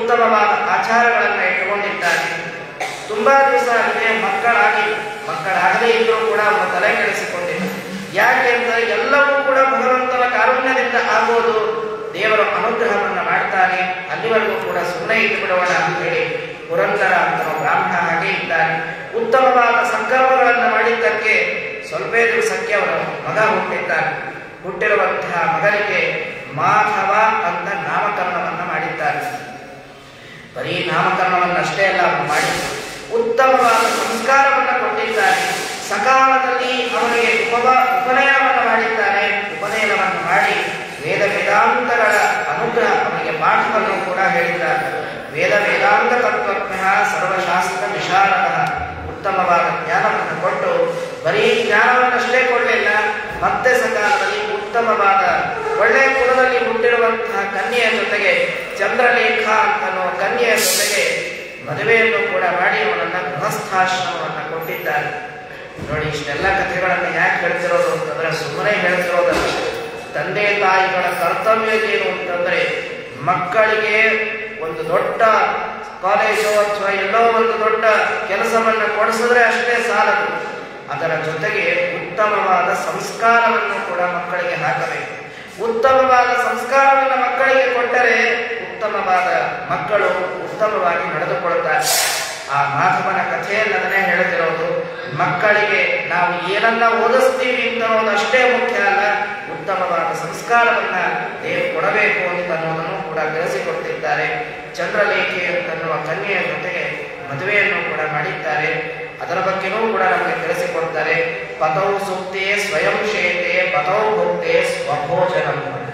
ಉತ್ತಮವಾದ ಆಚಾರಗಳನ್ನು ಇಟ್ಟುಕೊಂಡಿದ್ದಾನೆ ತುಂಬಾ ದಿವಸ ಆಗಿದೆ ಮಕ್ಕಳಾಗಿ ಮಕ್ಕಳಾಗದೇ ಇದ್ರೂ ಕೂಡ ಅವನು ತಲೆ ಕೆಡಿಸಿಕೊಂಡಿದ್ದ ಯಾಕೆ ಅಂದ್ರೆ ಎಲ್ಲವೂ ಕೂಡ ಭಗವಂತನ ಕಾರುಣ್ಯದಿಂದ ಆಗೋದು ದೇವರ ಅನುಗ್ರಹವನ್ನ ಮಾಡ್ತಾನೆ ಅಲ್ಲಿವರೆಗೂ ಕೂಡ ಸುಮ್ಮನೆ ಇದ್ದು ಬಿಡೋಣ ಅಂತ ಹೇಳಿ ಪುರಂದರ ಅಂತ ಬ್ರಾಹ್ಮಣ ಹಾಗೆ ಇದ್ದಾನೆ ಉತ್ತಮವಾದ ಸಂಕಲ್ಪಗಳನ್ನು ಮಾಡಿದ್ದಕ್ಕೆ ಸ್ವಲ್ಪ ದಿವಸಕ್ಕೆ ಅವರ ಮಗ ಹುಟ್ಟಿದ್ದಾನೆ ಹುಟ್ಟಿರುವಂತಹ ಮಗನಿಗೆ ಮಾಧವ ಅಂತ ನಾಮಕರಣವನ್ನ ಮಾಡಿದ್ದಾರೆ ಬರೀ ನಾಮಕರಣವನ್ನಷ್ಟೇ ಅಲ್ಲ ಅವನು ಮಾಡಿ ಉತ್ತಮವಾದ ಸಂಸ್ಕಾರವನ್ನು ಕೊಟ್ಟಿದ್ದಾನೆ ಸಕಾಲದಲ್ಲಿ ಅವನಿಗೆ ಉಪವ ಉಪನಯನವನ್ನು ಮಾಡಿದ್ದಾನೆ ಉಪನಯನವನ್ನು ಮಾಡಿ ವೇದ ವೇದಾಂತಗಳ ಅನುಗ್ರಹ ಅವನಿಗೆ ಪಾಠವನ್ನು ಕೂಡ ಹೇಳಿದ್ದಾರೆ ವೇದ ವೇದಾಂತ ತತ್ವಜ್ಞ ಸರ್ವಶಾಸ್ತ್ರ ವಿಶಾರದ ಉತ್ತಮವಾದ ಜ್ಞಾನವನ್ನು ಕೊಟ್ಟು ಬರೀ ಜ್ಞಾನವನ್ನಷ್ಟೇ ಕೊಡಲಿಲ್ಲ ಮತ್ತೆ ಸಕಾಲದಲ್ಲಿ ಉತ್ತಮವಾದ ಒಳ್ಳೆಯ ಕುಲದಲ್ಲಿ ಹುಟ್ಟಿರುವಂತಹ ಕನ್ಯೆಯ ಜೊತೆಗೆ ಚಂದ್ರಲೇಖ ಅಂತನೋ ಕನ್ಯೆಯ ಜೊತೆಗೆ ಮದುವೆಯನ್ನು ಕೂಡ ಮಾಡಿ ಅವನನ್ನ ಗೃಹಸ್ಥಾಶ್ರಮವನ್ನು ಕೊಟ್ಟಿದ್ದಾರೆ ನೋಡಿ ಇಷ್ಟೆಲ್ಲ ಕಥೆಗಳನ್ನು ಯಾಕೆ ಹೇಳ್ತಿರೋದು ಅಂತಂದ್ರೆ ಸುಮ್ಮನೆ ಹೇಳ್ತಿರೋದಲ್ಲ ತಂದೆ ತಾಯಿಗಳ ಕರ್ತವ್ಯ ಏನು ಅಂತಂದ್ರೆ ಮಕ್ಕಳಿಗೆ ಒಂದು ದೊಡ್ಡ ಕಾಲೇಜು ಅಥವಾ ಎಲ್ಲೋ ಒಂದು ದೊಡ್ಡ ಕೆಲಸವನ್ನು ಕೊಡಿಸಿದ್ರೆ ಅಷ್ಟೇ ಸಾಲದು ಅದರ ಜೊತೆಗೆ ಉತ್ತಮವಾದ ಸಂಸ್ಕಾರವನ್ನು ಕೂಡ ಮಕ್ಕಳಿಗೆ ಹಾಕಬೇಕು ಉತ್ತಮವಾದ ಸಂಸ್ಕಾರವನ್ನು ಮಕ್ಕಳಿಗೆ ಕೊಟ್ಟರೆ ಉತ್ತಮವಾದ ಮಕ್ಕಳು ಉತ್ತಮವಾಗಿ ನಡೆದುಕೊಳ್ತಾರೆ ಆ ಮಾಧವನ ಕಥೆಯನ್ನದನ್ನೇ ಹೇಳ್ತಿರೋದು ಮಕ್ಕಳಿಗೆ ನಾವು ಏನನ್ನ ಓದಿಸ್ತೀವಿ ಅಂತ ಅನ್ನೋದು ಅಷ್ಟೇ ಮುಖ್ಯ ಅಲ್ಲ ಉತ್ತಮವಾದ ಸಂಸ್ಕಾರವನ್ನ ದೇವರು ಕೊಡಬೇಕು ಅಂತ ಅನ್ನೋದನ್ನು ಕೂಡ ಬೆಳೆಸಿಕೊಡ್ತಿದ್ದಾರೆ ಚಂದ್ರಲೇಖೆ ಅಂತನ್ನುವ ಕನ್ಯೆಯ ಜೊತೆಗೆ ಮದುವೆಯನ್ನು ಕೂಡ ಮಾಡಿದ್ದಾರೆ ಅದರ ಬಗ್ಗೆನೂ ಕೂಡ ನಮಗೆ ತಿಳಿಸಿಕೊಡ್ತಾರೆ ಪದೌ ಸುಕ್ತೆ ಸ್ವಯಂ ಶೇತೆ ಪದೌ ಭುಕ್ತೆ ಸ್ವಭೋಜನಂ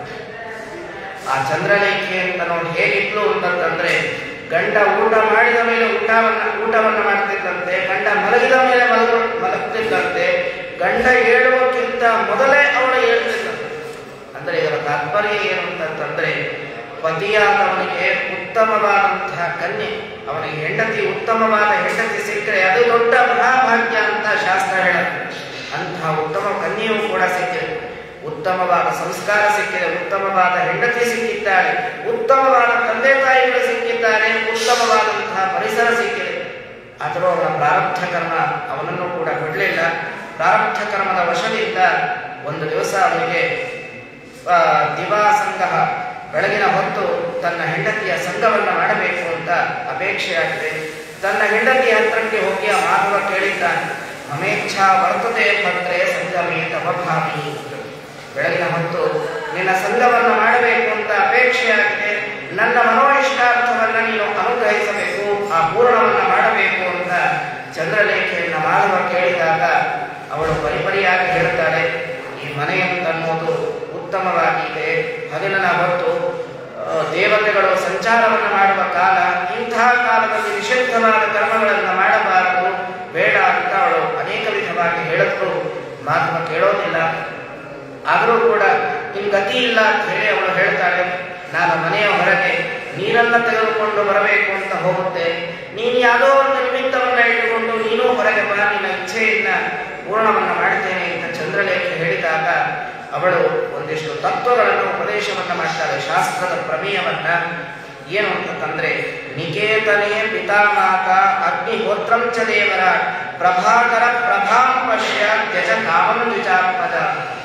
ಆ ಚಂದ್ರಲೇಖೆ ಅಂತ ನೋಡಿ ಹೇಗಿತ್ತು ಅಂತಂದ್ರೆ ಗಂಡ ಊಟ ಮಾಡಿದ ಮೇಲೆ ಊಟವನ್ನ ಊಟವನ್ನ ಮಾಡ್ತಿದ್ದಂತೆ ಗಂಡ ಮಲಗಿದ ಮೇಲೆ ಮಲಗ ಮಲಗ್ತಿದ್ದಂತೆ ಗಂಡ ಏಳುವಕ್ಕಿಂತ ಮೊದಲೇ ಅವಳು ಹೇಳ್ತಿದ್ದಂತೆ ಅಂದ್ರೆ ಇದರ ತಾತ್ಪರ್ಯ ಏನು ಅಂತಂದ್ರೆ ಪತಿಯಾದವನಿಗೆ ಉತ್ತಮವಾದಂತಹ ಕನ್ಯೆ ಅವನಿಗೆ ಹೆಂಡತಿ ಉತ್ತಮವಾದ ಹೆಂಡತಿ ಸಿಕ್ಕರೆ ಅದು ದೊಡ್ಡ ಮಹಾಭಾಗ್ಯ ಅಂತ ಶಾಸ್ತ್ರ ಹೇಳುತ್ತೆ ಅಂತಹ ಉತ್ತಮ ಕನ್ಯೆಯೂ ಕೂಡ ಸಿಕ್ಕಿದೆ ಉತ್ತಮವಾದ ಸಂಸ್ಕಾರ ಸಿಕ್ಕಿದೆ ಉತ್ತಮವಾದ ಹೆಂಡತಿ ಸಿಕ್ಕಿದ್ದಾಳೆ ಉತ್ತಮವಾದ ತಂದೆ ತಾಯಿಗಳು ಸಿಕ್ಕಿದ್ದಾರೆ ಉತ್ತಮವಾದಂತಹ ಪರಿಸರ ಸಿಕ್ಕಿದೆ ಆದರೂ ಅವನ ಪ್ರಾರಬ್ಧ ಕರ್ಮ ಅವನನ್ನು ಕೂಡ ಬಿಡಲಿಲ್ಲ ಪ್ರಾರಬ್ಧ ಕರ್ಮದ ವಶದಿಂದ ಒಂದು ದಿವಸ ಅವನಿಗೆ ಆ, ದಿವಾ ಸಂಗಹ ಬೆಳಗಿನ ಹೊತ್ತು ತನ್ನ ಹೆಂಡತಿಯ ಸಂಘವನ್ನು ಮಾಡಬೇಕು ಅಂತ ಅಪೇಕ್ಷೆಯಾಗಿದೆ ತನ್ನ ಹೆಂಡತಿಯ ಹತ್ರಕ್ಕೆ ಹೋಗಿ ಆ ಮಾಧವ ಕೇಳಿದ್ದಾನೆ ಮಮೇಚ್ಛಾ ವರ್ತದೆ ಭದ್ರೆ ಸಂಗಮೇ ತವಭಾವಿ ಬೆಳಗಿನ ಹೊತ್ತು ನಿನ್ನ ಸಂಘವನ್ನು ಮಾಡಬೇಕು ಅಂತ ಅಪೇಕ್ಷೆಯಾಗಿದೆ ನನ್ನ ಮನೋಯಿಷ್ಟಾರ್ಥವನ್ನ ನೀನು ಅನುಗ್ರಹಿಸಬೇಕು ಆ ಪೂರ್ಣವನ್ನ ಮಾಡಬೇಕು ಅಂತ ಚಂದ್ರಲೇಖೆಯನ್ನ ಮಾಧವ ಕೇಳಿದಾಗ ಅವಳು ಪರಿಪರಿಯಾಗಿ ಹೇಳ್ತಾಳೆ ಈ ಮನೆ ಅಂತನ್ನುವುದು ಉತ್ತಮವಾಗಿದೆ ಹಗಲಿನ ಹೊತ್ತು ಆ, ದೇವತೆಗಳು ಸಂಚಾರವನ್ನು ಮಾಡುವ ಕಾಲ ಇಂತಹ ಕಾಲದಲ್ಲಿ ನಿಷಿದ್ಧವಾದ ಕರ್ಮಗಳನ್ನು ಮಾಡಬಾರದು ಬೇಡ ಅಂತ ಅವಳು ಅನೇಕ ವಿಧವಾಗಿ ಹೇಳಿದ್ರು ಮಾಧವ ಕೇಳೋದಿಲ್ಲ ಆದರೂ ಕೂಡ ನಿನ್ ಗತಿ ಇಲ್ಲ ಅಂತ ಹೇಳಿ ಅವಳು ಹೇಳ್ತಾಳೆ ನಾನು ಮನೆಯ ಹೊರಗೆ ನೀರನ್ನ ತೆಗೆದುಕೊಂಡು ಬರಬೇಕು ಅಂತ ಹೋಗುತ್ತೆ ನೀನು ಯಾವುದೋ ಒಂದು ನಿಮಿತ್ತವನ್ನ ಇಟ್ಟುಕೊಂಡು ನೀನು ಹೊರಗೆ ಬಾ ನಿನ್ನ ಇಚ್ಛೆಯನ್ನ ಪೂರ್ಣವನ್ನ ಮಾಡ್ತೇನೆ ಅಂತ ಚಂದ್ರಲೇಖೆ ಹೇಳಿದಾಗ ಅವಳು ಒಂದಿಷ್ಟು ತತ್ವಗಳನ್ನು ಉಪದೇಶವನ್ನ ಮಾಡ್ತಾಳೆ ಶಾಸ್ತ್ರದ ಪ್ರಮೇಯವನ್ನ ಏನು ಅಂತಂದ್ರೆ ನಿಕೇತನೇ ಪಿತಾಮಾತ ಅಗ್ನಿಹೋತ್ರಂ ಚ ದೇವರ ಪ್ರಭಾಕರ ಪ್ರಭಾಂ ಪಶ್ಯ ತ್ಯಜ ಕಾಮಂ ದ್ವಿಜಾತ್ಮಜ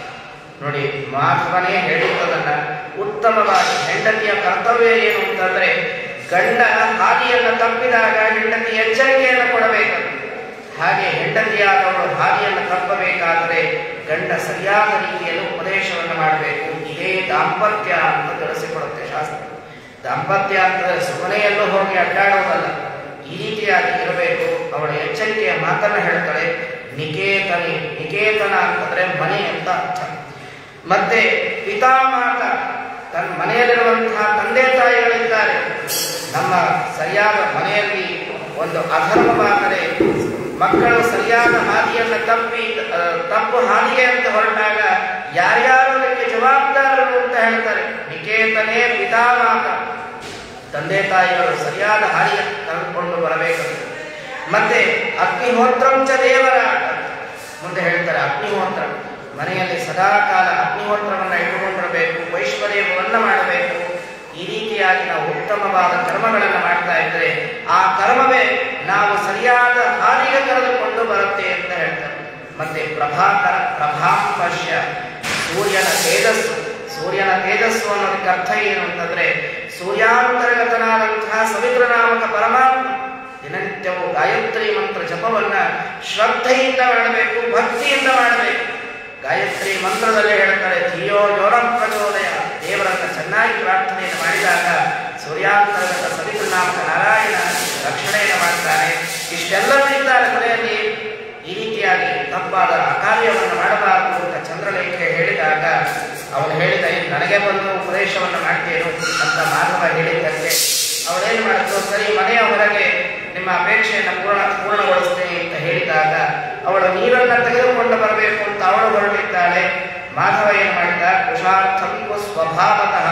ನೋಡಿ ಮಾಧವನೇ ಹೇಳಿದ್ದದನ್ನ ಉತ್ತಮವಾಗಿ ಹೆಂಡತಿಯ ಕರ್ತವ್ಯ ಏನು ಅಂತಂದ್ರೆ ಗಂಡ ಹಾದಿಯನ್ನು ತಪ್ಪಿದಾಗ ಹೆಂಡತಿ ಎಚ್ಚರಿಕೆಯನ್ನು ಕೊಡಬೇಕು ಹಾಗೆ ಹೆಂಡತಿಯಾದವಳು ಹಾದಿಯನ್ನು ತಪ್ಪಬೇಕಾದರೆ ಗಂಡ ಸರಿಯಾದ ರೀತಿಯಲ್ಲಿ ಉಪದೇಶವನ್ನು ಮಾಡಬೇಕು ಇದೇ ದಾಂಪತ್ಯ ಅಂತ ತಿಳಿಸಿಕೊಡುತ್ತೆ ಶಾಸ್ತ್ರ ದಾಂಪತ್ಯ ಅಂತಂದ್ರೆ ಸುಮ್ಮನೆಯಲ್ಲೂ ಹೋಗಿ ಅಡ್ಡಾಡೋದಲ್ಲ ಈ ರೀತಿಯಾಗಿ ಇರಬೇಕು ಅವಳ ಎಚ್ಚರಿಕೆಯ ಮಾತನ್ನ ಹೇಳ್ತಾಳೆ ನಿಕೇತನಿ ನಿಕೇತನ ಅಂತಂದ್ರೆ ಮನೆ ಅಂತ ಅರ್ಥ ಮತ್ತೆ ಪಿತಾಮಾತ ತನ್ನ ಮನೆಯಲ್ಲಿರುವಂತಹ ತಂದೆ ತಾಯಿಗಳಿದ್ದಾರೆ ನಮ್ಮ ಸರಿಯಾದ ಮನೆಯಲ್ಲಿ ಒಂದು ಅಧರ್ಮವಾದರೆ ಮಕ್ಕಳು ಸರಿಯಾದ ಹಾದಿಯನ್ನು ತಪ್ಪಿ ಆ, ತಪ್ಪು ಹಾದಿಗೆ ಅಂತ ಹೊರಟಾಗ ಯಾರ್ಯಾರು ಅದಕ್ಕೆ ಜವಾಬ್ದಾರರು ಅಂತ ಹೇಳ್ತಾರೆ ನಿಕೇತನೇ ಪಿತಾಮಾತ ತಂದೆ ತಾಯಿಗಳು ಸರಿಯಾದ ಹಾದಿಗೆ ಕರೆದುಕೊಂಡು ಬರಬೇಕು ಮತ್ತೆ ಅಗ್ನಿಹೋತ್ರಂ ಚ ದೇವರ ಮುಂದೆ ಹೇಳ್ತಾರೆ ಅಗ್ನಿಹೋತ್ರ ಮನೆಯಲ್ಲಿ ಸದಾ ಕಾಲ ಅಗ್ನಿಹೋತ್ರವನ್ನ ಇಟ್ಟುಕೊಂಡಿರಬೇಕು ವೈಶ್ವರ್ಯವನ್ನ ಮಾಡಬೇಕು ಈ ರೀತಿಯಾಗಿ ನಾವು ಉತ್ತಮವಾದ ಕರ್ಮಗಳನ್ನು ಮಾಡ್ತಾ ಇದ್ರೆ ಆ ಕರ್ಮವೇ ನಾವು ಸರಿಯಾದ ಹಾದಿಗೆ ಕರೆದುಕೊಂಡು ಬರುತ್ತೆ ಅಂತ ಹೇಳ್ತಾರೆ ಮತ್ತೆ ಪ್ರಭಾಕರ ಪ್ರಭಾಪಶ್ಯ ಸೂರ್ಯನ ತೇಜಸ್ಸು ಸೂರ್ಯನ ತೇಜಸ್ಸು ಅನ್ನೋದಕ್ಕೆ ಅರ್ಥ ಏನು ಅಂತಂದ್ರೆ ಸೂರ್ಯಾಂತರ್ಗತನಾದಂತಹ ಸವಿತ್ರ ನಾಮಕ ಪರಮಾತ್ಮ ದಿನನಿತ್ಯವೂ ಗಾಯತ್ರಿ ಮಂತ್ರ ಜಪವನ್ನ ಶ್ರದ್ಧೆಯಿಂದ ಮಾಡಬೇಕು ಭಕ್ತಿಯಿಂದ ಮಾಡಬೇಕು ಗಾಯತ್ರಿ ಮಂತ್ರದಲ್ಲಿ ಹೇಳ್ತಾರೆ ಧಿಯೋ ಯೋರ ಪ್ರಚೋದಯ ದೇವರನ್ನ ಚೆನ್ನಾಗಿ ಪ್ರಾರ್ಥನೆಯನ್ನು ಮಾಡಿದಾಗ ಸೂರ್ಯಾಂತರ್ಗತ ಸವಿತ್ರ ನಾಮಕ ನಾರಾಯಣ ರಕ್ಷಣೆಯನ್ನು ಮಾಡ್ತಾನೆ ಇಷ್ಟೆಲ್ಲವೂ ಇದ್ದಾರೆ ಮನೆಯಲ್ಲಿ ಈ ರೀತಿಯಾಗಿ ತಪ್ಪಾದ ಅಕಾರ್ಯವನ್ನು ಮಾಡಬಾರದು ಅಂತ ಚಂದ್ರಲೇಖೆ ಹೇಳಿದಾಗ ಅವನು ಹೇಳಿದ "ಇದು ನನಗೆ ಬಂದು ಉಪದೇಶವನ್ನು ಮಾಡ್ತೇನು ಅಂತ ಮಾಧವ ಹೇಳಿದ್ದಕ್ಕೆ ಅವಳೇನು ಮಾಡಿದ್ರು ಸರಿ ಮನೆಯ ಹೊರಗೆ ನಿಮ್ಮ ಅಪೇಕ್ಷೆಯನ್ನು ಪೂರ್ಣ ಪೂರ್ಣಗೊಳಿಸ್ತೇನೆ ಅಂತ ಹೇಳಿದಾಗ ಅವಳು ನೀರನ್ನ ತೆಗೆದುಕೊಂಡು ಬರಬೇಕು ಅಂತ ಅವಳು ಹೊರಟಿದ್ದಾಳೆ ಮಾಧವ ಏನು ಮಾಡಿದ ಕುಶಾರ್ಥಂಕು ಸ್ವಭಾವತಃ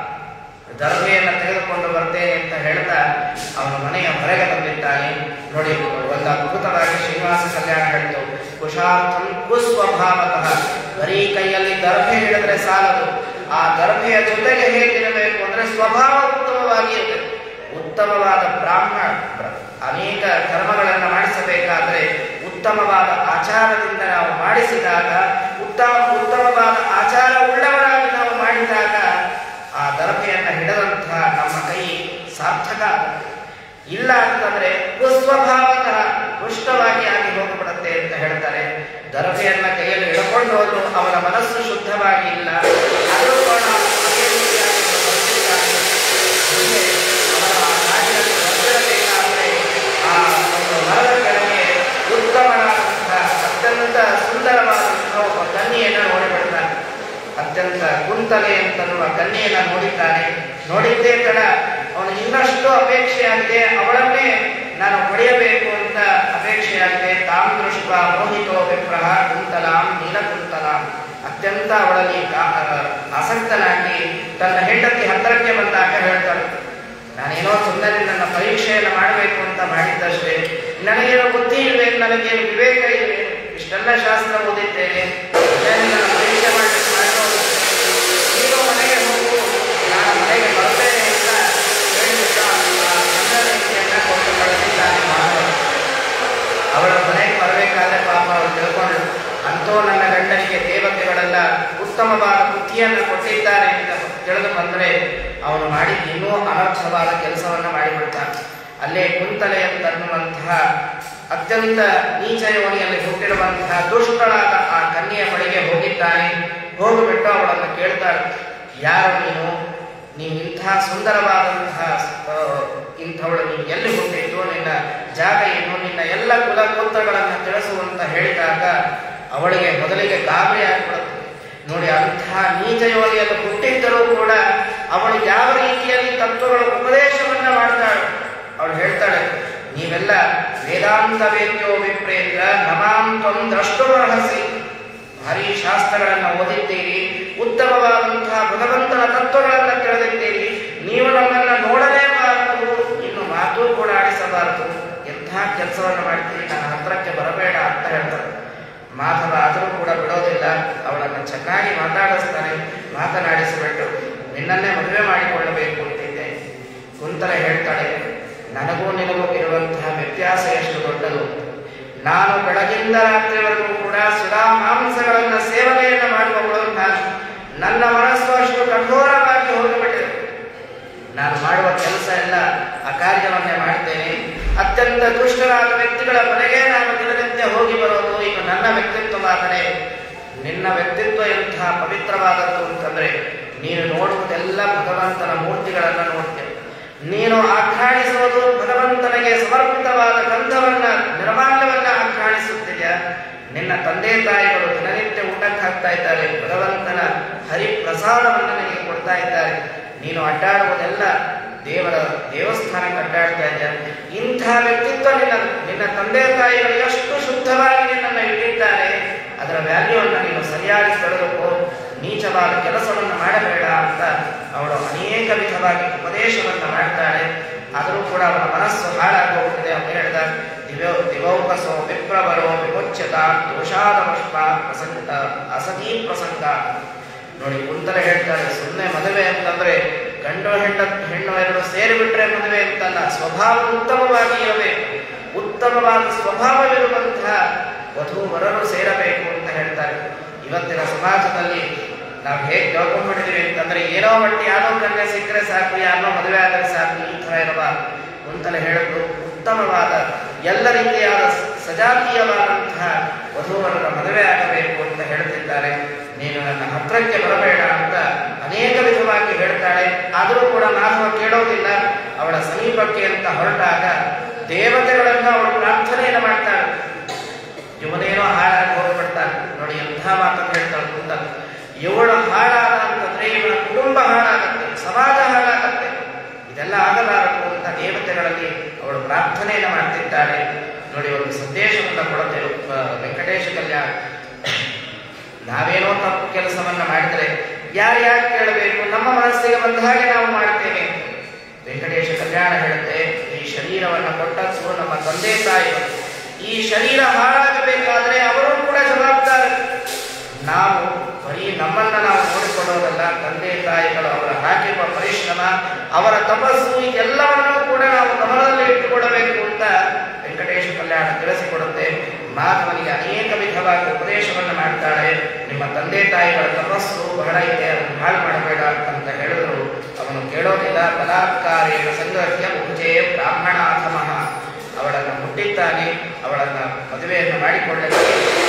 ದರ್ಭೆಯನ್ನು ತೆಗೆದುಕೊಂಡು ಬರ್ತೇನೆ ಅಂತ ಹೇಳ್ತಾ ಅವನ ಮನೆಯ ಹೊರಗೆ ಬಂದಿದ್ದಾನೆ ನೋಡಿ ಒಂದು ಅದ್ಭುತವಾಗಿ ಶ್ರೀನಿವಾಸ ಕಲ್ಯಾಣ ಹೇಳಿತು ಕುಶಾರ್ಥಂ ಕುಸ್ವಭಾವತಃ ಬರೀ ಕೈಯಲ್ಲಿ ದರ್ಭೆ ಹಿಡಿದ್ರೆ ಸಾಲದು ಆ ದರ್ಭೆಯ ಜೊತೆಗೆ ಹೇಗಿರಬೇಕು ಅಂದ್ರೆ ಸ್ವಭಾವ ಉತ್ತಮವಾಗಿ ಇರಬೇಕು ಉತ್ತಮವಾದ ಬ್ರಾಹ್ಮಣ ಬ್ರ- ಅನೇಕ ಕರ್ಮಗಳನ್ನು ಮಾಡಿಸಬೇಕಾದ್ರೆ ಉತ್ತಮವಾದ ಆಚಾರದಿಂದ ನಾವು ಮಾಡಿಸಿದಾಗ ಉತ್ತಮ ಉತ್ತಮವಾದ ಆಚಾರ ಉಳ್ಳವರಾಗಿ ನಾವು ಮಾಡಿದಾಗ ಆ ದರ್ಭೆಯನ್ನು ಹಿಡದಂತಹ ನಮ್ಮ ಕೈ ಸಾರ್ಥಕ ಆಗುತ್ತೆ. ಇಲ್ಲ ಅಂತಂದ್ರೆ ಕುಸ್ವಭಾವತಃ ಪುಷ್ಟವಾಗಿ ಆಗಿ ಹೋಗ್ಬಿಡುತ್ತೆ ಅಂತ ಹೇಳ್ತಾರೆ ದರ್ಭೆಯನ್ನ ಕೈಯಲ್ಲಿ ಹಿಡ್ಕೊಂಡು ಹೋದ್ರು ಅವನ ಮನಸ್ಸು ಶುದ್ಧವಾಗಿ ಇಲ್ಲ ಅದು ಕೂಡ ಅದೇ ರೀತಿಯಾಗಿ ಬರ್ತಿದ್ದಾನೆ. ಮುಂದೆ ಅವನ ಆ ಕಾರ್ಯದಲ್ಲಿ ಬರ್ತಿರಬೇಕಾದ್ರೆ ಆ ಒಂದು ಮರದ ಕೆಳಗೆ ಉತ್ತಮನಾದಂತಹ ಅತ್ಯಂತ ಸುಂದರವಾದಂತಹ ಒಬ್ಬ ಕನ್ಯೆಯನ್ನು ನೋಡಿಬಿಡ್ತಾನೆ ಅತ್ಯಂತ ಕುಂತಲೆ ಅಂತನ್ನುವ ಕನ್ಯೆಯನ್ನ ನೋಡಿದ್ದಾನೆ ನೋಡಿದ್ದೇ ತಡ ಅವನು ಇನ್ನಷ್ಟು ಅಪೇಕ್ಷೆಯಾಗಿದೆ ಅವಳನ್ನೇ ನಾನು ಪಡೆಯಬೇಕು ಅಂತ ಅಪೇಕ್ಷೆಯಾಗಿದೆ ತಾಮ್ ದೃಷ್ಟ ಮೋಹಿತೋ ವಿಪ್ರಹ ಕುಂತಲಾಂ ನೀಲಕುಂತಲಾಂ ಅತ್ಯಂತ ಅವಳಲ್ಲಿ ಕಾ- ಆಸಕ್ತನಾಗಿ ತನ್ನ ಹೆಂಡತಿ ಹತ್ತಿರಕ್ಕೆ ಬಂದಾಗ ಹೇಳ್ತಾನೆ ನಾನೇನೋ ಸುಮ್ಮನೆ ನನ್ನ ಪರೀಕ್ಷೆಯನ್ನು ಮಾಡಬೇಕು ಅಂತ ಮಾಡಿದ್ದಷ್ಟೇ ನನಗೇನೋ ಬುದ್ಧಿ ಇಲ್ವೇ ನನಗೇನು ವಿವೇಕ ಇಲ್ವೇ ಇಷ್ಟೆಲ್ಲ ಶಾಸ್ತ್ರ ಓದಿದ್ದೇನೆ ನಾನು ನನ್ನ ಪರೀಕ್ಷೆ ಮಾಡಲಿಕ್ಕೆ ಮಾಡೋದು ನೀನು ಮನೆಗೆ ಹೋಗು ನಾನು ಮನೆಗೆ ಬರ್ತೇನೆ ಅಂತ ಹೇಳಿಬಿಟ್ಟು ಆ ಚಂದ್ರಲೇಖೆಯನ್ನ ಕೊಟ್ಟು ಕಳಿಸಿದ್ದಾನೆ ಮಾಧವ ಅವಳ ಮನೆಗೆ ಬರಬೇಕಾದ್ರೆ ಪಾಪ ಅವಳು ತಿಳ್ಕೊಂಡ್ಳು ಅಂತೂ ನನ್ನ ಗಂಡನಿಗೆ ದೇವತೆಗಳೆಲ್ಲ ಉತ್ತಮವಾದ ಬುದ್ಧಿಯನ್ನು ಕೊಟ್ಟಿದ್ದಾರೆ ಅಂತ ತಿಳಿದು ಬಂದರೆ ಅವನು ಮಾಡಿ ಇನ್ನೂ ಅನರ್ಥವಾದ ಕೆಲಸವನ್ನ ಮಾಡಿಬಿಡ್ತಾನೆ ಅಲ್ಲೇ ಕುಂತಲೆ ಅಂತನ್ನುವಂತಹ ಅತ್ಯಂತ ನೀಚ ಯೋನಿಯಲ್ಲಿ ಹುಟ್ಟಿರುವಂತಹ ದುಷ್ಟಳಾದ ಆ ಕನ್ಯೆಯ ಬಳಿಗೆ ಹೋಗಿದ್ದಾನೆ ಹೋಗಿಬಿಟ್ಟು ಅವಳನ್ನು ಕೇಳ್ತಾಳೆ ಯಾರು ನೀನು ನೀವು ಇಂತಹ ಸುಂದರವಾದಂತಹ ಆ, ಇಂಥವಳು ನೀನು ಎಲ್ಲಿ ಹುಟ್ಟಿದ್ದು ನಿನ್ನ ಜಾಗ ಏನು ನಿನ್ನ ಎಲ್ಲ ಕುಲ ಗೋತ್ರಗಳನ್ನು ತಿಳಿಸುವಂತ ಹೇಳಿದಾಗ ಅವಳಿಗೆ ಮೊದಲಿಗೆ ಗಾಬರಿ ಆಗಿಬಿಡುತ್ತೆ ನೋಡಿ ಅಂತಹ ನೀಚ ಯೋನಿಯಲ್ಲಿ ಹುಟ್ಟಿದ್ದರೂ ಕೂಡ ಅವಳು ಯಾವ ರೀತಿಯಲ್ಲಿ ತತ್ವಗಳ ಉಪದೇಶವನ್ನ ಮಾಡ್ತಾಳೆ ಅವಳು ಹೇಳ್ತಾಳೆ ನೀವೆಲ್ಲ ವೇದಾಂತ ವೇದ್ಯೋ ವಿಪ್ರೇಂದ್ರ ನಮಾಂ ತ್ವಂ ದ್ರಷ್ಟುಮರ್ಹಸಿ ಭಾರಿ ಶಾಸ್ತ್ರಗಳನ್ನು ಓದಿದ್ದೀರಿ ಉತ್ತಮವಾದಂತಹ ಭಗವಂತನ ತತ್ವಗಳನ್ನು ತಿಳಿದಿದ್ದೀರಿ ನೀವು ನಮ್ಮನ್ನ ನೋಡಲೇಬಾರದು ಇನ್ನು ಮಾತು ಕೂಡ ಆಡಿಸಬಾರದು ಎಂತಹ ಕೆಲಸವನ್ನು ಮಾಡ್ತೀರಿ ನನ್ನ ಹತ್ರಕ್ಕೆ ಬರಬೇಡ ಅಂತ ಹೇಳ್ತಾರೆ ಮಾಧವ ಆದರೂ ಕೂಡ ಬಿಡೋದಿಲ್ಲ ಅವಳನ್ನು ಚೆನ್ನಾಗಿ ಮಾತಾಡಿಸ್ತಾನೆ ಮಾತನಾಡಿಸಿಬಿಟ್ಟು ನಿನ್ನನ್ನೇ ಮದುವೆ ಮಾಡಿಕೊಳ್ಳಬೇಕು ಅಂತಿದ್ದೆ ಕುಂತಲೆ ಹೇಳ್ತಾಳೆ ನನಗೂ ನಿನಗೂ ಇರುವಂತಹ ವ್ಯತ್ಯಾಸ ಎಷ್ಟು ದೊಡ್ಡದು ನಾನು ಬೆಳಗಿಂದ ರಾತ್ರಿವರೆಗೂ ಕೂಡ ಸುಧಾ ಮಾಂಸಗಳನ್ನ ಸೇವನೆಯನ್ನ ಮಾಡುವವಳು ನಾನು ನನ್ನ ಮನಸ್ಸು ಅಷ್ಟು ಕಠೋರವಾಗಿ ಹೋಗಿಬಿಟ್ಟಿದೆ ನಾನು ಮಾಡುವ ಕೆಲಸ ಎಲ್ಲ ಅಕಾರ್ಯವನ್ನೇ ಮಾಡ್ತೇನೆ ಅತ್ಯಂತ ದುಷ್ಟರಾದ ವ್ಯಕ್ತಿಗಳ ಮನೆಗೆ ನಾನು ದಿನನಿತ್ಯ ಹೋಗಿ ಬರೋದು ಈಗ ನನ್ನ ವ್ಯಕ್ತಿತ್ವವಾದರೆ ನಿನ್ನ ವ್ಯಕ್ತಿತ್ವ ಎಂತಹ ಪವಿತ್ರವಾದದ್ದು ಅಂತಂದ್ರೆ ನೀನು ನೋಡುವುದೆಲ್ಲ ಭಗವಂತನ ಮೂರ್ತಿಗಳನ್ನ ನೋಡ್ತೇವೆ ನೀನು ಆಘ್ರಾಣಿಸುವುದು ಭಗವಂತನಿಗೆ ಸಮರ್ಪಿತವಾದ ಗ್ರಂಥವನ್ನ ನಿರ್ಮಾಲ್ಯವನ್ನ ಆಘ್ರಾಣಿಸುತ್ತಿದೆಯಾ ನಿನ್ನ ತಂದೆ ತಾಯಿಗಳು ದಿನನಿತ್ಯ ಊಟಕ್ಕೆ ಹಾಕ್ತಾ ಇದ್ದಾರೆ ಭಗವಂತನ ಹರಿಪ್ರಸಾದವನ್ನು ನಿನಗೆ ಕೊಡ್ತಾ ಇದ್ದಾರೆ ನೀನು ಅಡ್ಡಾಡುವುದೆಲ್ಲ ದೇವರ ದೇವಸ್ಥಾನಕ್ಕೆ ಅಡ್ಡಾಡ್ತಾ ಇದ್ದ ಇಂಥ ವ್ಯಕ್ತಿತ್ವ ನಿನ್ನ ನಿನ್ನ ತಂದೆ ತಾಯಿಗಳು ಎಷ್ಟು ಶುದ್ಧವಾಗಿ ನಿನ್ನನ್ನು ಇಟ್ಟಿದ್ದಾರೆ ಅದರ ವ್ಯಾಲ್ಯೂವನ್ನು ನೀನು ಸರಿಯಾಗಿ ತಿಳಿದುಕೋ ನೀಚವಾದ ಕೆಲಸವನ್ನು ಮಾಡಬೇಡ ಅಂತ ಅವಳು ಅನೇಕ ವಿಧವಾಗಿ ಉಪದೇಶವನ್ನು ಮಾಡ್ತಾಳೆ ಆದರೂ ಕೂಡ ಅವನ ಮನಸ್ಸು ಹಾಳಾಗಿ ಹೋಗುತ್ತದೆ ಅಂತ ಹೇಳಿದ ದಿವ್ಯೋ ದಿವೌಕಸೋ ವಿಪ್ರವರೋ ವಿಮುಚ್ಯತ ದೋಷಾದ ಪುಷ್ಪ ಪ್ರಸಂಗ ಅಸತಿ ಪ್ರಸಂಗ ನೋಡಿ ಕುಂತಲೆ ಹೇಳ್ತಾರೆ ಸುಮ್ಮನೆ ಮದುವೆ ಅಂತಂದ್ರೆ ಗಂಡು ಹೆಣ್ಣು ಹೆಣ್ಣು ಎರಡು ಸೇರಿಬಿಟ್ರೆ ಮದುವೆ ಅಂತಲ್ಲ ಸ್ವಭಾವ ಉತ್ತಮವಾಗಿ ಇರಬೇಕು ಉತ್ತಮವಾದ ಸ್ವಭಾವವಿರುವಂತಹ ವಧು ವರರು ಸೇರಬೇಕು ಅಂತ ಹೇಳ್ತಾರೆ ಇವತ್ತಿನ ಸಮಾಜದಲ್ಲಿ ನಾವು ಹೇಗೆ ತಿಳ್ಕೊಂಡ್ಬಿಟ್ಟಿದೀವಿ ಅಂತಂದ್ರೆ ಏನೋ ಒಟ್ಟು ಯಾರೋ ಕನ್ಯೆ ಸಿಕ್ಕರೆ ಸಾಕು ಯಾರೋ ಮದುವೆ ಆದರೆ ಸಾಕು ಈ ಥರ ಇರುವ ಅಂತಲೇ ಹೇಳಿದ್ರು ಉತ್ತಮವಾದ ಎಲ್ಲ ರೀತಿಯಾದ ಸಜಾತೀಯವಾದಂತಹ ವಧುವರರ ಮದುವೆ ಆಗಬೇಕು ಅಂತ ಹೇಳ್ತಿದ್ದಾರೆ ನೀನು ನನ್ನ ಹತ್ರಕ್ಕೆ ಬರಬೇಡ ಅಂತ ಅನೇಕ ವಿಧವಾಗಿ ಹೇಳ್ತಾಳೆ ಆದರೂ ಕೂಡ ನಾನು ಕೇಳೋದಿಲ್ಲ ಅವಳ ಸಮೀಪಕ್ಕೆ ಅಂತ ಹೊರಟಾಗ ದೇವತೆಗಳನ್ನ ಅವಳು ಪ್ರಾರ್ಥನೆಯನ್ನು ಮಾಡ್ತಾಳೆ ಇವನೇನೋ ಹಾಳಾಗಿ ಹೋಗ್ಬಿಡ್ತಾನೆ ನೋಡಿ ಎಂಥ ಮಾತನ್ನು ಹೇಳ್ತಾಳೆ ಅಂತ ಇವಳು ಹಾಳಾದ ಅಂತಂದ್ರೆ ಇವಳ ಕುಟುಂಬ ಹಾಳಾಗತ್ತೆ ಸಮಾಜ ಹಾಳಾಗತ್ತೆ ಇದೆಲ್ಲ ಆಗಲಾರದು ಅಂತ ದೇವತೆಗಳಲ್ಲಿ ಅವಳು ಪ್ರಾರ್ಥನೆಯನ್ನು ಮಾಡ್ತಿದ್ದಾಳೆ ನೋಡಿ ಒಂದು ಸಂದೇಶವನ್ನು ಕೊಡುತ್ತೆ ಒಬ್ಬ ವೆಂಕಟೇಶ ಕಲ್ಯಾಣ ನಾವೇನೋ ತಪ್ಪು ಕೆಲಸವನ್ನ ಮಾಡಿದ್ರೆ ಯಾರು ಯಾಕೆ ಕೇಳಬೇಕು ನಮ್ಮ ಮನಸ್ಸಿಗೆ ಬಂದ ಹಾಗೆ ನಾವು ಮಾಡ್ತೇವೆ ವೆಂಕಟೇಶ ಕಲ್ಯಾಣ ಹೇಳುತ್ತೆ ಈ ಶರೀರವನ್ನು ಕೊಟ್ಟದ್ದು ನಮ್ಮ ತಂದೆ ತಾಯಿಗಳು ಈ ಶರೀರ ಹಾಳಾಗಬೇಕಾದ್ರೆ ಅವರು ಕೂಡ ಜವಾಬ್ದಾರ ನಾವು ಬರೀ ನಮ್ಮನ್ನ ನಾವು ನೋಡಿಕೊಳ್ಳೋದಲ್ಲ ತಂದೆ ತಾಯಿಗಳು ಅವರ ಹಾಕಿರುವ ಪರಿಶ್ರಮ ಅವರ ತಪಸ್ಸು ಇದೆಲ್ಲವನ್ನೂ ಕೂಡ ನಾವು ಗಮನದಲ್ಲಿ ಇಟ್ಟುಕೊಳ್ಳಬೇಕು ಅಂತ ವೆಂಕಟೇಶ ಕಲ್ಯಾಣ ತಿಳಿಸಿಕೊಡುತ್ತೆ ಮಾಧವನಿಗೆ ಅನೇಕ ವಿಧವಾಗಿ ಉಪದೇಶವನ್ನು ಮಾಡ್ತಾಳೆ ನಿಮ್ಮ ತಂದೆ ತಾಯಿಗಳ ತಪಸ್ಸು ಬಹಳ ಇದೆ ಅದನ್ನು ಹಾಳು ಮಾಡಬೇಡ ಅಂತ ಹೇಳಿದ್ರು ಅವನು ಕೇಳೋದಿಲ್ಲ ಬಲಾತ್ಕಾರೇಣ ಸಂಘರ್ಷ ಭುಜೇ ಬ್ರಾಹ್ಮಣಾಥಮಃ ಅವಳನ್ನು ಮುಟ್ಟಿದ್ದಾನೆ ಅವಳನ್ನ ಮದುವೆಯನ್ನು ಮಾಡಿಕೊಳ್ಳಲು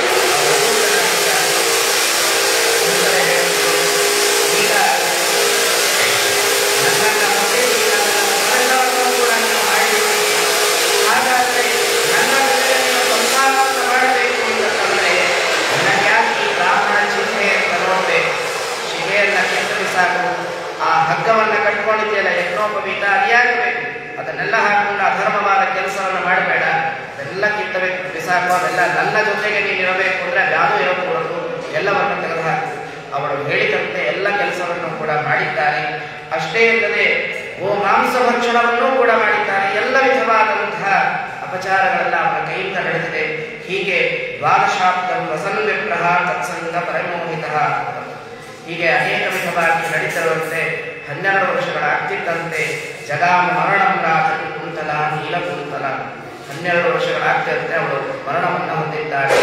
ಈಗ ನನ್ನನ್ನ ಮುಟ್ಟಿದ್ದೀರಿ, ನನ್ನ ಮನೆಯವರನ್ನು ಕೂಡ ನೀವು ಮಾಡಿದ್ದೀರಿ. ಹಾಗಾದ್ರೆ ನನ್ನ ಮದುವೆಯನ್ನು ಸಂಸಾರವನ್ನು ಮಾಡಬೇಕು ಅಂತಂದ್ರೆ ನನಗೆ ಯಾಕೆ ಈ ಬ್ರಾಹ್ಮಣ ಚಿಹ್ನೆ ಅಂತ ನೋಡ್ಬೇಕು ಶಿಲೆಯನ್ನ ಕಿತ್ತು ಸಾಕು ಆ ಹಗ್ಗವನ್ನ ಕಟ್ಕೊಂಡಿದೆಯಲ್ಲ ಯಜ್ಞೋಪವೀತ ಅದಿಯಾಗಬೇಕು ಅದನ್ನೆಲ್ಲ ಹಾಕೊಂಡು ಅಧರ್ಮವಾದ ಕೆಲಸವನ್ನು ಮಾಡಬೇಡ ಅದೆಲ್ಲ ಕಿತ್ತಬೇಕು ಬಿಸಾಕು ಅದೆಲ್ಲ ನನ್ನ ಜೊತೆಗೆ ನೀನು ಇರಬೇಕು ಅಂದ್ರೆ ಅದ್ಯಾವುದೂ ಇರಕೂಡದು ಎಲ್ಲವನ್ನು ತೆಗೆದುಹಾಕು ಅವಳು ಹೇಳಿದಂತೆ ಎಲ್ಲ ಕೆಲಸವನ್ನು ಕೂಡ ಮಾಡಿದ್ದಾರೆ ಅಷ್ಟೇ ಅಲ್ಲದೆ ಓ ಮಾಂಸ ಭಕ್ಷಣವನ್ನು ಕೂಡ ಮಾಡಿದ್ದಾರೆ ಎಲ್ಲ ವಿಧವಾದಂತಹ ಅಪಚಾರಗಳೆಲ್ಲ ಅವನ ಕೈಯಿಂದ ನಡೆದಿದೆ ಹೀಗೆ ದ್ವಾದಶಾಬ್ದಂ ವಸನ್ ವಿಪ್ರಹ ತತ್ಸಂಗ ಪರಮೋಹಿತ ಹೀಗೆ ಅನೇಕ ವಿಧವಾಗಿ ನಡೀತಿರುವಂತೆ ಹನ್ನೆರಡು ವರ್ಷಗಳಾಗ್ತಿದ್ದಂತೆ ಜಗಾಮ ಮರಣಂ ರಾಜನು ಕುಂತಲ ನೀಲ ಕುಂತಲ ಹನ್ನೆರಡು ವರ್ಷಗಳಾಗ್ತಿರುತ್ತೆ ಅವಳು ಮರಣವನ್ನು ಹೊಂದಿದ್ದಾಳೆ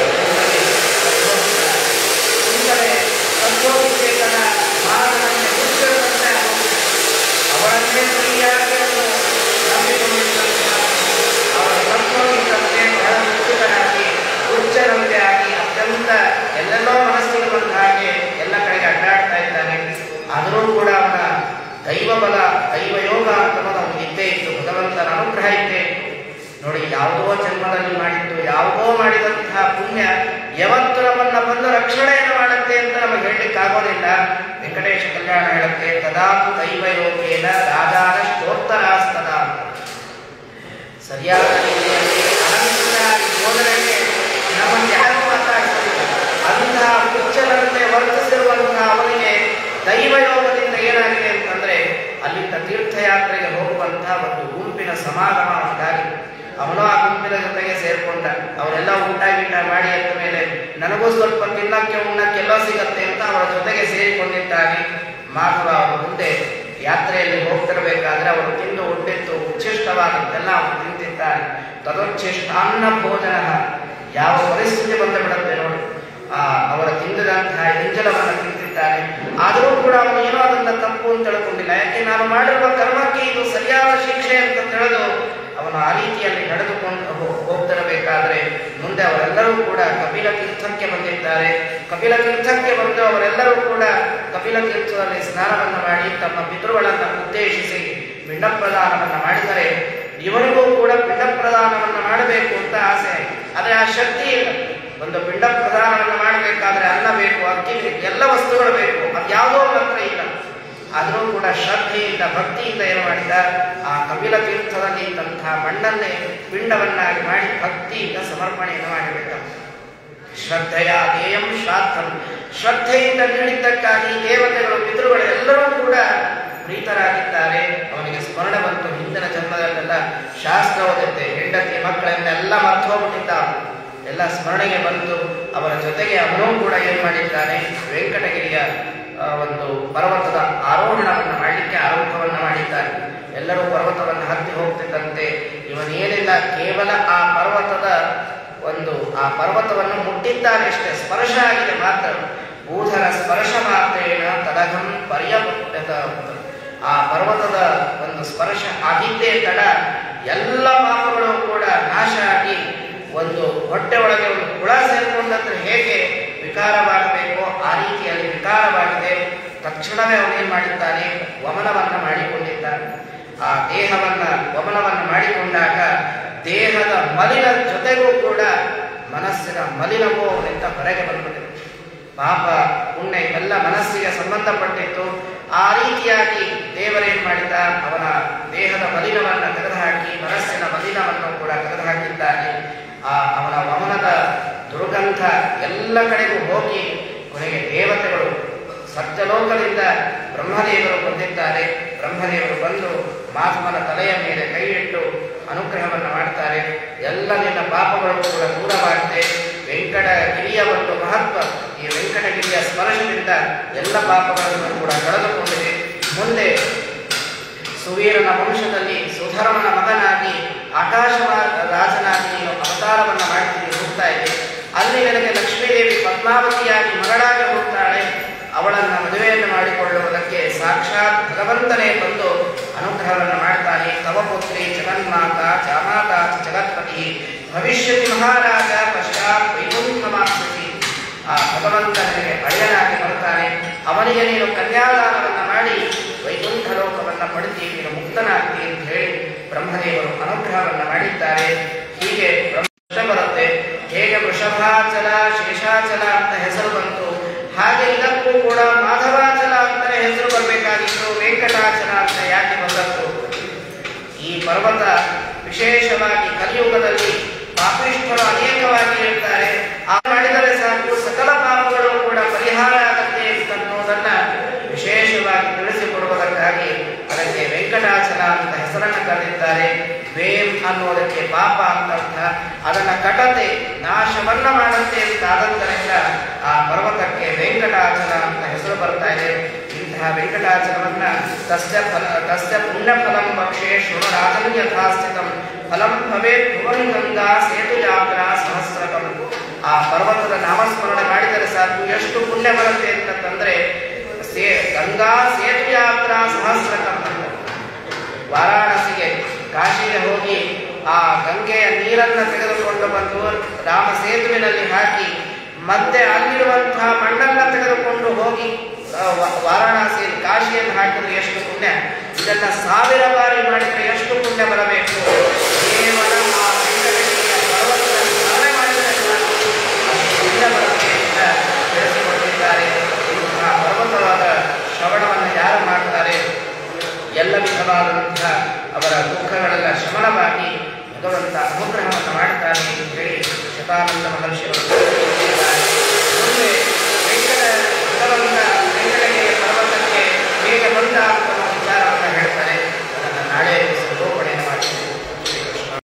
ಕೂಡಲೇ ಸಂಭೋಗಿಸೇತನ ಮಾನವನ್ನೇ ಹುಟ್ಟಿರುವಂತೆ ಆಗೋದು. ಅವಳನ್ನೇ ಸರಿಯಾಗಿ ಅವನು ನಂಬಿಕೊಂಡಿದ್ದಂತಹ ಅವರ ಸಂಭೋಗಿಸಂತೆ ಬಹಳ ಮುಖ್ಯನಾಗಿ ಹುಚ್ಚರಂತೆ ಆಗಿ ಅತ್ಯಂತ ಎಲ್ಲೆಲ್ಲೋ ಮನಸ್ಸಿಗೆ ಬಂದ ಹಾಗೆ ಎಲ್ಲ ಕಡೆಗೆ ಅಡ್ಡಾಡ್ತಾ ಇದ್ದಾನೆ ಆದರೂ ಕೂಡ ಅವನ ದೈವ ಬಲ ದೈವ ಯೋಗ ಅನ್ನೋದು ಅವನಿಗೆ ಇದ್ದೇ ಇತ್ತು ಭಗವಂತನ ಅನುಗ್ರಹ ಇದ್ದೇ ಇತ್ತು ನೋಡಿ ಯಾವುದೋ ಜನ್ಮದಲ್ಲಿ ಮಾಡಿದ್ದು ಯಾವುದೋ ಮಾಡಿದಂತಹ ಪುಣ್ಯ ಯಾವತ್ತು ನಮ್ಮನ್ನ ಬಂದು ರಕ್ಷಣೆಯನ್ನು ಮಾಡುತ್ತೆ ಅಂತ ನಮಗೆ ಹೇಳಲಿಕ್ಕೆ ಆಗೋದಿಲ್ಲ ವೆಂಕಟೇಶ ಕಲ್ಯಾಣ ಹೇಳುತ್ತೆ ತದಾತು ದೈವ ಯೋಗೇನ ರಾಜಾನ ಸ್ತೋತ್ತರಾಸ್ತದ ಸರಿಯಾದ ರೀತಿಯಲ್ಲಿ ಅನಂತರಾಗಿ ಬೋಧನೆಗೆ ನಮ್ಮನ್ನು ಯಾರು ಮಾತಾಡ್ತಿಲ್ಲ ಅಂತಹ ಹುಚ್ಚರಂತೆ ವರ್ತಿಸಿರುವಂತಹ ಅವನಿಗೆ ದೈವ ಯೋಗದಿಂದ ಏನಾಗಿದೆ ಅಂತಂದ್ರೆ ಅಲ್ಲಿಂದ ತೀರ್ಥಯಾತ್ರೆಗೆ ಹೋಗುವಂತಹ ಒಂದು ಗುಂಪಿನ ಸಮಾಗಮ ಅವನಿಗಾಗಿ ಅವನು ಆ ಗುಂಪಿನ ಜೊತೆಗೆ ಸೇರ್ಕೊಂಡ ಅವರೆಲ್ಲ ಊಟ ಗೀಟ ಮಾಡಿ ಅಂದ ಮೇಲೆ ನನಗೂ ಸ್ವಲ್ಪ ತಿನ್ನಕ್ಕೆ ಉಣ್ಣಕ್ಕೆಲ್ಲ ಸಿಗತ್ತೆ ಅಂತ ಅವರ ಜೊತೆಗೆ ಸೇರಿಕೊಂಡಿದ್ದಾನೆ ಮಾಧವ ಅವರ ಮುಂದೆ ಯಾತ್ರೆಯಲ್ಲಿ ಹೋಗ್ತಿರಬೇಕಾದ್ರೆ ಅವರು ತಿಂದು ಉಂಡಿತ್ತು ಉಚ್ಚಿಷ್ಟವಾದದ್ದೆಲ್ಲ ಅವನು ತಿಂತಿದ್ದಾನೆ ತದೋಚ್ಚಿಷ್ಟಾನ್ನ ಭೋಜನ ಯಾವ ಪರಿಸ್ಥಿತಿ ಬಂದು ಬಿಡುತ್ತೆ ನೋಡಿ ಆ ಅವರ ತಿಂದಿದಂತಹ ಎಂಜಲವನ್ನು ತಿಂತಿದ್ದಾನೆ ಆದರೂ ಕೂಡ ಅವನು ಏನೋ ಅದನ್ನ ತಪ್ಪು ಅಂತ ತಿಳ್ಕೊಂಡಿಲ್ಲ ಯಾಕೆ ನಾನು ಮಾಡಿರುವ ಕರ್ಮಕ್ಕೆ ಇದು ಸರಿಯಾದ ಶಿಕ್ಷೆ ಅಂತ ತಿಳಿದು ಅವನು ಆ ರೀತಿಯಲ್ಲಿ ನಡೆದುಕೊಂಡು ಹೋ- ಹೋಗ್ತಿರಬೇಕಾದ್ರೆ ಮುಂದೆ ಅವರೆಲ್ಲರೂ ಕೂಡ ಕಪಿಲ ತೀರ್ಥಕ್ಕೆ ಬಂದಿದ್ದಾರೆ ಕಪಿಲ ತೀರ್ಥಕ್ಕೆ ಬಂದು ಅವರೆಲ್ಲರೂ ಕೂಡ ಕಪಿಲ ತೀರ್ಥದಲ್ಲಿ ಸ್ನಾನವನ್ನು ಮಾಡಿ ತಮ್ಮ ಪಿತೃಗಳನ್ನು ಉದ್ದೇಶಿಸಿ ಪಿಂಡ ಪ್ರದಾನವನ್ನು ಮಾಡಿದರೆ ಇವನಿಗೂ ಕೂಡ ಪಿಂಡ ಪ್ರದಾನವನ್ನು ಮಾಡಬೇಕು ಅಂತ ಆಸೆ ಆಯಿತು ಆದರೆ ಆ ಶಕ್ತಿ ಇಲ್ಲ ಒಂದು ಪಿಂಡ ಪ್ರದಾನವನ್ನು ಮಾಡಬೇಕಾದ್ರೆ ಅನ್ನ ಬೇಕು ಅಕ್ಕಿ ಬೇಕು ಎಲ್ಲ ವಸ್ತುಗಳು ಬೇಕು ಅದು ಯಾವುದೋ ಮಾತ್ರ ಇಲ್ಲ ಆದರೂ ಕೂಡ ಶ್ರದ್ಧೆಯಿಂದ ಭಕ್ತಿಯಿಂದ ಏನು ಮಾಡಿದ ಆ ಕಪಿಲ ತೀರ್ಥದಲ್ಲಿ ಇದ್ದಂತಹ ಮಣ್ಣನ್ನೇ ಪಿಂಡವನ್ನಾಗಿ ಮಾಡಿ ಭಕ್ತಿಯಿಂದ ಸಮರ್ಪಣೆಯನ್ನು ಮಾಡಿಬಿಟ್ಟ ಶ್ರದ್ಧೆಯ ಧ್ಯೇಯಂ ಶ್ರಾದ್ದಂ ಶ್ರದ್ಧೆಯಿಂದ ನೀಡಿದ್ದಕ್ಕಾಗಿ ದೇವತೆಗಳು ಪಿತೃಗಳು ಎಲ್ಲರೂ ಕೂಡ ಪ್ರೀತರಾಗಿದ್ದಾರೆ ಅವನಿಗೆ ಸ್ಮರಣ ಬಂತು ಹಿಂದಿನ ಜನ್ಮದಲ್ಲೆಲ್ಲ ಶಾಸ್ತ್ರ ಓದುತ್ತೆ ಹೆಂಡತಿ ಮಕ್ಕಳನ್ನೆಲ್ಲ ಮರ್ತು ಹೋಗ್ಬಿಟ್ಟಿದ್ದ ಅವನು. ಎಲ್ಲ ಸ್ಮರಣೆಗೆ ಬಂತು ಅವರ ಜೊತೆಗೆ ಅವನೂ ಕೂಡ ಏನ್ ಮಾಡಿದ್ದಾನೆ ವೆಂಕಟಗಿರಿಯ ಆ, ಒಂದು ಪರ್ವತದ ಆರೋಹಣವನ್ನು ಮಾಡಲಿಕ್ಕೆ ಆರಂಭವನ್ನು ಮಾಡಿದ್ದಾರೆ ಎಲ್ಲರೂ ಪರ್ವತವನ್ನು ಹತ್ತಿ ಹೋಗ್ತಿದ್ದಂತೆ ಇವನೇನಿಲ್ಲ ಕೇವಲ ಆ ಪರ್ವತದ ಒಂದು ಆ ಪರ್ವತವನ್ನು ಮುಟ್ಟಿದ್ದಾನೆ ಅಷ್ಟೇ ಸ್ಪರ್ಶ ಆಗಿದೆ ಮಾತ್ರ ಭೂಧರ ಸ್ಪರ್ಶ ಮಾತ್ರೇಣ ತಡಗಂ ಪರ್ಯಪುಟ್ಟದ ಆ ಪರ್ವತದ ಒಂದು ಸ್ಪರ್ಶ ಆಗಿದ್ದೇ ತಡ ಎಲ್ಲ ಪಾಪಗಳು ಕೂಡ ನಾಶ ಆಗಿ ಒಂದು ಹೊಟ್ಟೆ ಒಳಗೆ ಒಂದು ಹುಳ ಸೇರ್ಕೊಂಡಂದ್ರೆ ಹೇಗೆ ವಿಕಾರವಾಗಬೇಕೋ ಆ ರೀತಿಯಲ್ಲಿ ವಿಕಾರವಾಗಿದೆ ತಕ್ಷಣವೇ ಅವನೇನ್ ಮಾಡಿದ್ದಾನೆ ವಮನವನ್ನ ಮಾಡಿಕೊಂಡಿದ್ದಾನೆ ಆ ದೇಹವನ್ನ ವಮನವನ್ನ ಮಾಡಿಕೊಂಡಾಗ ದೇಹದ ಮಲಿನ ಜೊತೆಗೂ ಕೂಡ ಮನಸ್ಸಿನ ಮಲಿನವೂ ಅವನಿಂದ ಹೊರಗೆ ಬಂದ್ಬಿಟ್ಟಿದೆ ಪಾಪ ಪುಣ್ಯ ಇವೆಲ್ಲ ಮನಸ್ಸಿಗೆ ಸಂಬಂಧಪಟ್ಟಿತ್ತು ಆ ರೀತಿಯಾಗಿ ದೇವರೇನ್ ಮಾಡಿದ ಅವನ ದೇಹದ ಮಲಿನವನ್ನ ತೆಗೆದುಹಾಕಿ ಮನಸ್ಸಿನ ಮಲಿನವನ್ನು ಕೂಡ ತೆಗೆದುಹಾಕಿದ್ದಾನೆ ಆ ಅವನ ವಮನದ ದುರ್ಗಂಧ ಎಲ್ಲ ಕಡೆಗೂ ಹೋಗಿ ಕೊನೆಗೆ ದೇವತೆಗಳು ಸತ್ಯಲೋಕದಿಂದ ಬ್ರಹ್ಮದೇವರು ಬಂದಿದ್ದಾರೆ ಬ್ರಹ್ಮದೇವರು ಬಂದು ಮಾಧವನ ತಲೆಯ ಮೇಲೆ ಕೈ ಇಟ್ಟು ಅನುಗ್ರಹವನ್ನು ಮಾಡ್ತಾರೆ ಎಲ್ಲ ನಿನ್ನ ಪಾಪಗಳು ಕೂಡ ದೂರವಾಗಿದೆ ವೆಂಕಟಗಿರಿಯ ಒಂದು ಮಹತ್ವ ಈ ವೆಂಕಟಗಿರಿಯ ಸ್ಮರಣದಿಂದ ಎಲ್ಲ ಪಾಪಗಳನ್ನು ಕೂಡ ಕಳೆದುಕೊಂಡಿದೆ ಮುಂದೆ ಸುವೀರನ ವಂಶದಲ್ಲಿ ಸುಧರ್ಮನ ಮಗನಾಗಿ ಆಕಾಶ ರಾಜನಾಗಿ ನೀನು ಅವತಾರವನ್ನು ಮಾಡ್ತೀನಿ ಹೋಗ್ತಾ ಇದೆ ಅಲ್ಲಿ ನನಗೆ ಲಕ್ಷ್ಮೀದೇವಿ ಪದ್ಮಾವತಿಯಾಗಿ ಮಗಳಾಗಿ ಹೋಗ್ತಾಳೆ ಅವಳನ್ನ ಮದುವೆಯನ್ನು ಮಾಡಿಕೊಳ್ಳುವುದಕ್ಕೆ ಸಾಕ್ಷಾತ್ ಭಗವಂತನೇ ಬಂದು ಅನುಗ್ರಹವನ್ನು ಮಾಡ್ತಾನೆ ತವ ಪುತ್ರಿ ಜಗನ್ಮಾತ ಜಾಮಾತ ಜಗತ್ಪತಿ ಭವಿಷ್ಯತಿ ಮಹಾರಾಜ ಪಶ್ಚಾತ್ ವೈಕುಂಠಮಾಪ್ತಿ ಆ ಭಗವಂತನಿಗೆ ಅಳಿಯನಾಗಿ ಬರ್ತಾನೆ ಅವನಿಗೆ ನೀನು ಕನ್ಯಾದಾನವನ್ನ ಮಾಡಿ ವೈಕುಂಠ ಲೋಕವನ್ನ ಪಡೆದಿ ನೀನು ಮುಕ್ತನಾಗ್ತಿ ಅಂತ ಹೇಳಿ ಬ್ರಹ್ಮದೇವರು ಅನುಗ್ರಹವನ್ನ ಮಾಡಿದ್ದಾರೆ ಹೀಗೆ ಬ್ರಹ್ಮ ಬರುತ್ತೆ ಹೇಗೆ ವೃಷಭಾಚಲ ಶೇಷಾಚಲ ಅಂತ ಹೆಸರು ಬಂತು ಹಾಗೆ ಇದಕ್ಕೂ ಕೂಡ ಮಾಧವಾಚಲ ಅಂತಾನೆ ಹೆಸರು ಬರಬೇಕಾಗಿತ್ತು ವೆಂಕಟಾಚಲ ಅಂತ ಯಾಕೆ ಬಂದದ್ದು ಈ ಪರ್ವತ ವಿಶೇಷವಾಗಿ ಕಲಿಯುಗದಲ್ಲಿ ಪಾಪಿಷ್ಠರು ಅನೇಕವಾಗಿ ಇರ್ತಾರೆ ಆ ಮಾಡಿದರೆ ಸಾಕು ಸಕಲ ಪಾಪಗಳು ಕೂಡ ಪರಿಹಾರ ಆಗತ್ತೆ ಅನ್ನೋದನ್ನ ವಿಶೇಷವಾಗಿ ತಿಳಿಸಿಕೊಡುವುದಕ್ಕಾಗಿ ಅದಕ್ಕೆ ವೆಂಕಟಾಚಲ ಅಂತ ಹೆಸರನ್ನು ಕರೆದಿದ್ದಾರೆ ವೇಮ್ ಅನ್ನೋದಕ್ಕೆ ಪಾಪ ಅಂತ ಅರ್ಥ ಅದನ್ನ ಕಟತೆ ನಾಶವನ್ನ ಮಾಡುತ್ತೆ ಅಂತ ಆದದ್ದರಿಂದ ಆ ಪರ್ವತಕ್ಕೆ ವೆಂಕಟಾಚಲ ಅಂತ ಹೆಸರು ಬರ್ತಾ ಇದೆ ಇಂತಹ ವೆಂಕಟಾಚಲವನ್ನ ತಸ್ಯ ಫಲ ತಸ್ಯ ಪುಣ್ಯ ಫಲಂ ಪಕ್ಷೇ ಶೃಣು ರಾಜನ್ ಯಥಾಸ್ಥಿತಂ ಫಲಂ ಭವೇತ್ ಭುವನ್ ಗಂಗಾ ಸೇತು ಯಾತ್ರಾ ಸಹಸ್ರಕಂ ಆ ಪರ್ವತದ ನಾಮಸ್ಮರಣೆ ಮಾಡಿದರೆ ಸಾಕು ಎಷ್ಟು ಪುಣ್ಯ ಬರುತ್ತೆ ಅಂತಂದ್ರೆ ಸೇ ಗಂಗಾ ಸೇತು ಯಾತ್ರಾ ಸಹಸ್ರಕಂ ಅಂತ ವಾರಾಣಸಿಗೆ ಕಾಶಿಗೆ ಹೋಗಿ ಆ ಗಂಗೆಯ ನೀರನ್ನ ತೆಗೆದುಕೊಂಡು ಬಂದು ರಾಮ ಸೇತುವಿನಲ್ಲಿ ಹಾಕಿ ಮತ್ತೆ ಅಲ್ಲಿರುವಂತಹ ಮಣ್ಣನ್ನ ತೆಗೆದುಕೊಂಡು ಹೋಗಿ ಆ, ವ- ವಾರಾಣಸಿಯಲ್ಲಿ ಕಾಶಿಯಲ್ಲಿ ಹಾಕಿದ್ರೆ ಎಷ್ಟು ಪುಣ್ಯ ಇದನ್ನ ಸಾವಿರ ಬಾರಿ ಮಾಡಿದ್ರೆ ಎಷ್ಟು ಪುಣ್ಯ ಬರಬೇಕು ಕೇವಲ ಆ ವೆಂಕಟಗಿರಿಯ ಪರ್ವತದ ಸ್ಮರಣೆ ಮಾಡಿದರೆ ಸಾಕು ಅಷ್ಟು ಪುಣ್ಯ ಬರುತ್ತೆ ಅಂತ ತಿಳಿಸಿಕೊಟ್ಟಿದ್ದಾರೆ ಇಂತಹ ಪರ್ವತವಾದ ಶ್ರವಣವನ್ನು ಯಾರು ಮಾಡ್ತಾರೆ ಎಲ್ಲ ವಿಧವಾದಂತಹ ಅವರ ದುಃಖಗಳೆಲ್ಲ ಶಮನವಾಗಿ ಭಗವಂತ ಅನುಗ್ರಹವನ್ನು ಮಾಡ್ತಾನೆ ಎಂದು ಹೇಳಿ ಶತಾನಂದ